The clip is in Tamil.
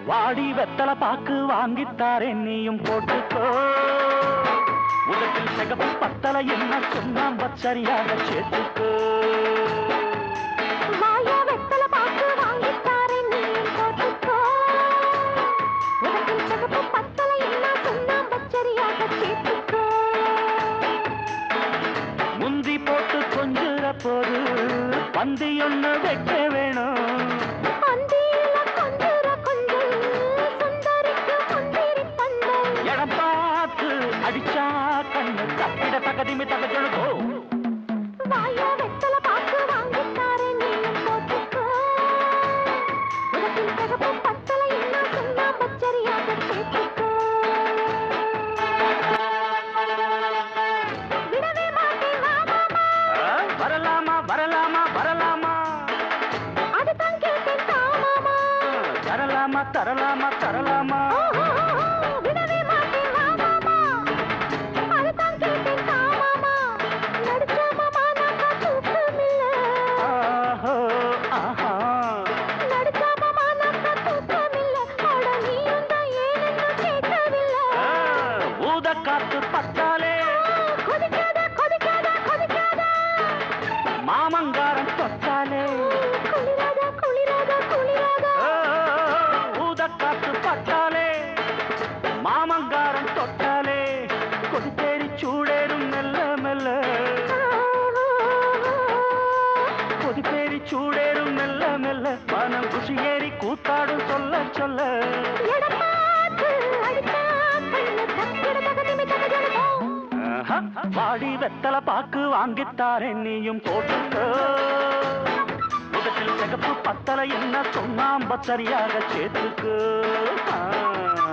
வாடி வெத்தல பாக்கு வாங்கித்தாரே நீயும் போட்டுக்கோ உதட்டில் சிகப்பு பத்தல என்ன சொன்னாம் சரியாக சேர்த்துக்கோ வாயா வெத்தல பாக்கு வாங்கித்தாரே நீயும் போட்டுக்கோ உனக்கு சிகப்பு பத்தல என்ன சொன்னாம் பச்சரியாக சேர்த்துக்கோ முந்தி போட்டு கொஞ்சுற போது பந்தி ஒண்ணு வைக்க வேணும் அந்தியில கொஞ்சுற கொஞ்சல் சுந்தரிக்கு முந்திரி பந்தல் இடம் பார்த்து அடிச்சா கண்ணு தப்பிட தகதிமி தகஜழுதோ வாயா வெத்தல பாக்கு வாங்கித்தாரே நீயும் போட்டுக்கோ உனக்கு சிகப்பு பத்தல என்ன சொன்னாம் பச்சரியாக சேர்த்துக்கோ விடவே மாட்டேன் வா மாமா வரலாமா வரலாமா வரலாமா அதுதான் கேட்டேன் தாமாமா தரலாமா தரலாமா தரலாமா விடவே மாட்டேன் வா மாமா அதுதான் கேட்டேன் தாமாமா நடிச்ச மாமா நாக்கா தூக்கமில்ல ஆஹோ, ஆஹா. நடிச்ச மாமா நாக்கா தூக்கமில்ல அட நீயும் தான் ஏனென்னு கேட்கவில்லை ஆ, ஊத காத்து பத்தாலே கொதிக்காத கொதிக்காத கொதிக்காத மாமங்காரன் தொட்டாலே குளிராத குளிராத குளிராத ஆ, ஊத காத்து பட்டாலே மாமங்காரன் தொட்டாலே கொதித்தேறி சூடேறும் மெல்ல மெல்ல கொதிப்பேறி சூடேறும் மெல்ல மெல்ல மனம் குஷியேறி கூத்தாடும் சொல்ல சொல்ல எடப்பாத்து அடித்தா கண்ணு தக்கிட தகதிமி தகஜலதோ ஆஹா, வாடி வெத்தல பாக்கு வாங்கித்தாரே நீயும் போட்டுக்கோ உதட்டில் சிகப்பு பத்தல என்ன சொன்னாம்ப சரியாக சேர்த்துக்கு ஆ.